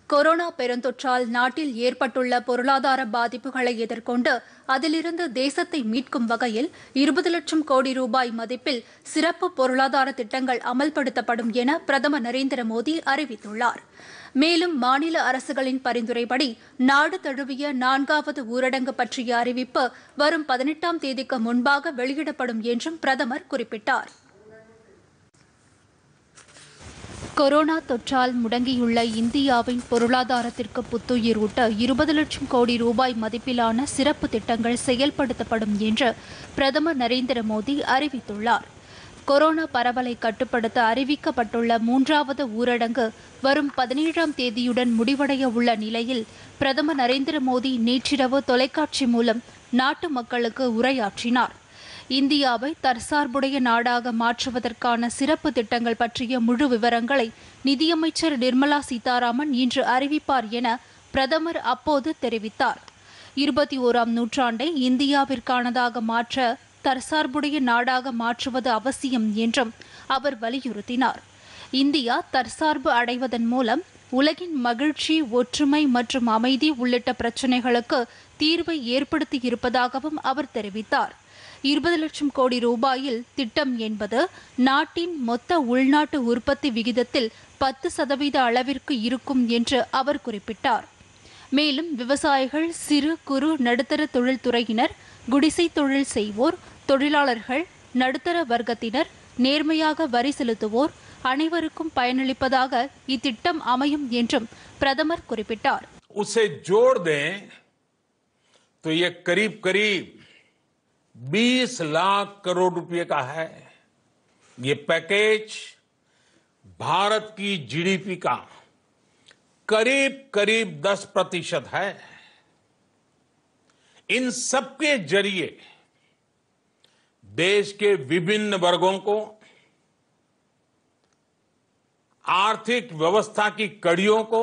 corona பெருந்தொற்றால் நாட்டில் ஏற்பட்டுள்ள பொருளாதார பாதிப்புகளை எதிர்கொண்டு அதிலிருந்து தேசத்தை மீட்கும் வகையில் இருபது லட்சம் கோடி ரூபாய் மதிப்பில் சிறப்பு பொருளாதார திட்டங்கள் அமல்படுத்தப்படும் என பிரதமர் நரேந்திர மோடி அறிவித்துள்ளார் மேலும் மாநில அரசுகளின் பரிந்துரைப்படி நாடு தழுவிய நான்காவது ஊரடங்கு பற்றிய அறிவிப்பு வரும் பதினெட்டாம் தேதிக்கு முன்பாக வெளியிடப்படும் என்றும் பிரதமர் குறிப்பிட்டார் கொரோனா தொற்றால் முடங்கியுள்ள இந்தியாவின் பொருளாதாரத்திற்கு புத்துயிர் ஊட்ட இருபது லட்சம் கோடி ரூபாய் மதிப்பிலான சிறப்பு திட்டங்கள் செயல்படுத்தப்படும் என்று பிரதமர் நரேந்திர மோடி அறிவித்துள்ளார் கொரோனா பரவலை கட்டுப்படுத்த அறிவிக்கப்பட்டுள்ள மூன்றாவது ஊரடங்கு வரும் பதினேழாம் தேதியுடன் முடிவடைய உள்ள நிலையில் பிரதமர் நரேந்திர மோடி நேற்றிரவு தொலைக்காட்சி மூலம் நாட்டு மக்களுக்கு உரையாற்றினார் இந்தியாவை தற்சார்புடைய நாடாக மாற்றுவதற்கான சிறப்பு திட்டங்கள் பற்றிய முழு விவரங்களை நிதியமைச்சர் நிர்மலா சீதாராமன் இன்று அறிவிப்பார் என பிரதமர் அப்போது தெரிவித்தார் இருபத்தி ஓராம் நூற்றாண்டை இந்தியாவிற்கானதாக மாற்ற தற்சார்புடைய நாடாக மாற்றுவது அவசியம் என்றும் அவர் வலியுறுத்தினார் இந்தியா தற்சார்பு அடைவதன் மூலம் உலகின் மகிழ்ச்சி ஒற்றுமை மற்றும் அமைதி உள்ளிட்ட பிரச்சினைகளுக்கு தீர்வை ஏற்படுத்தி இருப்பதாகவும் அவர் தெரிவித்தார் இருபது லட்சம் கோடி ரூபாயில் திட்டம் என்பது நாட்டின் மொத்த உள்நாட்டு உற்பத்தி விகிதத்தில் பத்து சதவீத அளவிற்கு இருக்கும் என்று அவர் குறிப்பிட்டார் மேலும் விவசாயிகள் சிறு குறு நடுத்தர தொழில்துறையினர் குடிசை தொழில் செய்வோர் தொழிலாளர்கள் நடுத்தர வர்க்கத்தினர் நேர்மையாக வரி செலுத்துவோர் அனைவருக்கும் பயனளிப்பதாக இத்திட்டம் அமையும் என்றும் பிரதமர் குறிப்பிட்டார் उसे जोड़ दें तो ये करीब करीब 20 लाख करोड़ रुपए का है ये पैकेज भारत की जीडीपी का करीब करीब 10 प्रतिशत है इन सबके जरिए देश के विभिन्न वर्गों को आर्थिक व्यवस्था की कड़ियों को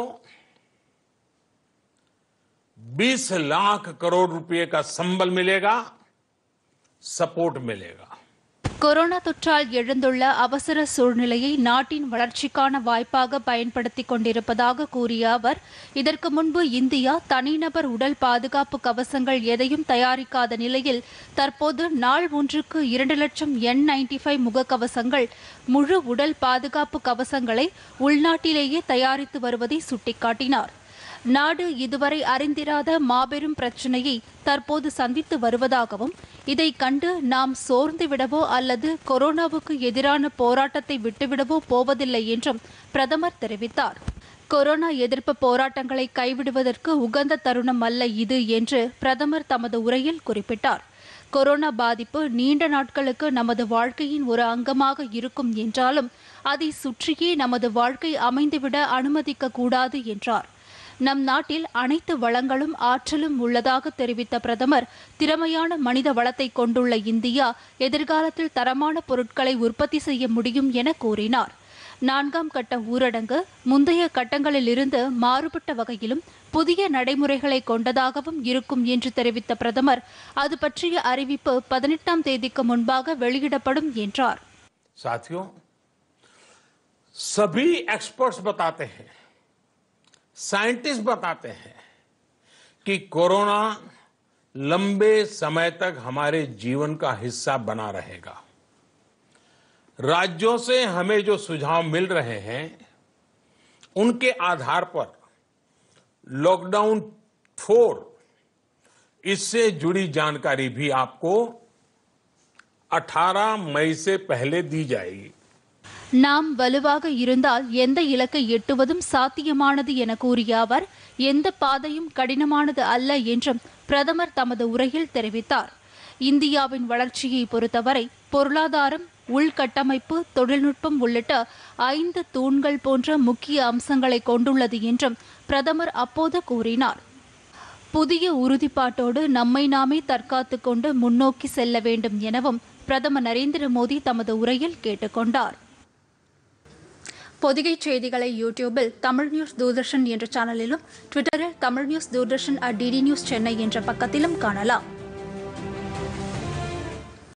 20 लाख करोड़ रुपए का संबल मिलेगा सपोर्ट मिलेगा கொரோனா தொற்றால் எழுந்துள்ள அவசர சூழ்நிலையை நாட்டின் வளர்ச்சிக்கான வாய்ப்பாக பயன்படுத்திக் கொண்டிருப்பதாக கூறிய அவர் இதற்கு முன்பு இந்தியா தனிநபர் உடல் பாதுகாப்பு கவசங்கள் எதையும் தயாரிக்காத நிலையில் தற்போது நாள் ஒன்றுக்கு இரண்டு லட்சம் என் நைன்டி ஃபைவ் முகக்கவசங்கள் முழு உடல் பாதுகாப்பு கவசங்களை உள்நாட்டிலேயே தயாரித்து வருவதை சுட்டிக்காட்டினார் நாடு இதுவரை அறிந்திராத மாபெரும் பிரச்சனையை தற்போது சந்தித்து வருவதாகவும் இதை கண்டு நாம் சோர்ந்து விடவோ அல்லது கொரோனாவுக்கு எதிரான போராட்டத்தை விட்டுவிடவோ போவதில்லை என்றும் பிரதமர் தெரிவித்தார் கொரோனா எதிர்ப்பு போராட்டங்களை கைவிடுவதற்கு உகந்த தருணம் அல்ல இது என்று பிரதமர் தமது உரையில் குறிப்பிட்டார் கொரோனா பாதிப்பு நீண்ட நாட்களுக்கு நமது வாழ்க்கையின் ஒரு அங்கமாக இருக்கும் என்றாலும் அதை சுற்றியே நமது வாழ்க்கை அமைந்துவிட அனுமதிக்க கூடாது என்றார் நம் நாட்டில் அனைத்து வளங்களும் ஆற்றலும் உள்ளதாக தெரிவித்த பிரதமர் திறமையான மனித வளத்தை கொண்டுள்ள இந்தியா எதிர்காலத்தில் தரமான பொருட்களை உற்பத்தி செய்ய முடியும் என கூறினார் நான்காம் கட்ட ஊரடங்கு முந்தைய கட்டங்களில் இருந்து மாறுபட்ட வகையிலும் புதிய நடைமுறைகளை கொண்டதாகவும் இருக்கும் என்று தெரிவித்த பிரதமர் அது பற்றிய அறிவிப்பு பதினெட்டாம் தேதிக்கு முன்பாக வெளியிடப்படும் என்றார் साथियों सभी एक्सपर्ट्स बताते हैं साइंटिस्ट बताते हैं कि कोरोना लंबे समय तक हमारे जीवन का हिस्सा बना रहेगा राज्यों से हमें जो सुझाव मिल रहे हैं उनके आधार पर लॉकडाउन फोर इससे जुड़ी जानकारी भी आपको 18 मई से पहले दी जाएगी நாம் வலுவாக இருந்தால் எந்த இலக்கை எட்டுவதும் சாத்தியமானது என கூறிய அவர் எந்த பாதையும் கடினமானது அல்ல என்றும் பிரதமர் தமது உரையில் தெரிவித்தார் இந்தியாவின் வளர்ச்சியை பொறுத்தவரை பொருளாதாரம் உள்கட்டமைப்பு தொழில்நுட்பம் உள்ளிட்ட ஐந்து தூண்கள் போன்ற முக்கிய அம்சங்களை கொண்டுள்ளது என்றும் பிரதமர் அப்போது கூறினார் புதிய உறுதிப்பாட்டோடு நம்மை நாமே தற்காத்துக் கொண்டு முன்னோக்கி செல்ல வேண்டும் எனவும் பிரதமர் நரேந்திர மோடி தமது உரையில் கேட்டுக்கொண்டார் பொதிகை செய்திகளை யூடியூபில் தமிழ் நியூஸ் தூர்தர்ஷன் என்ற சேனலிலும் ட்விட்டரில் Tamil news Doordarshan at DD news Chennai என்ற பக்கத்திலும் காணலாம்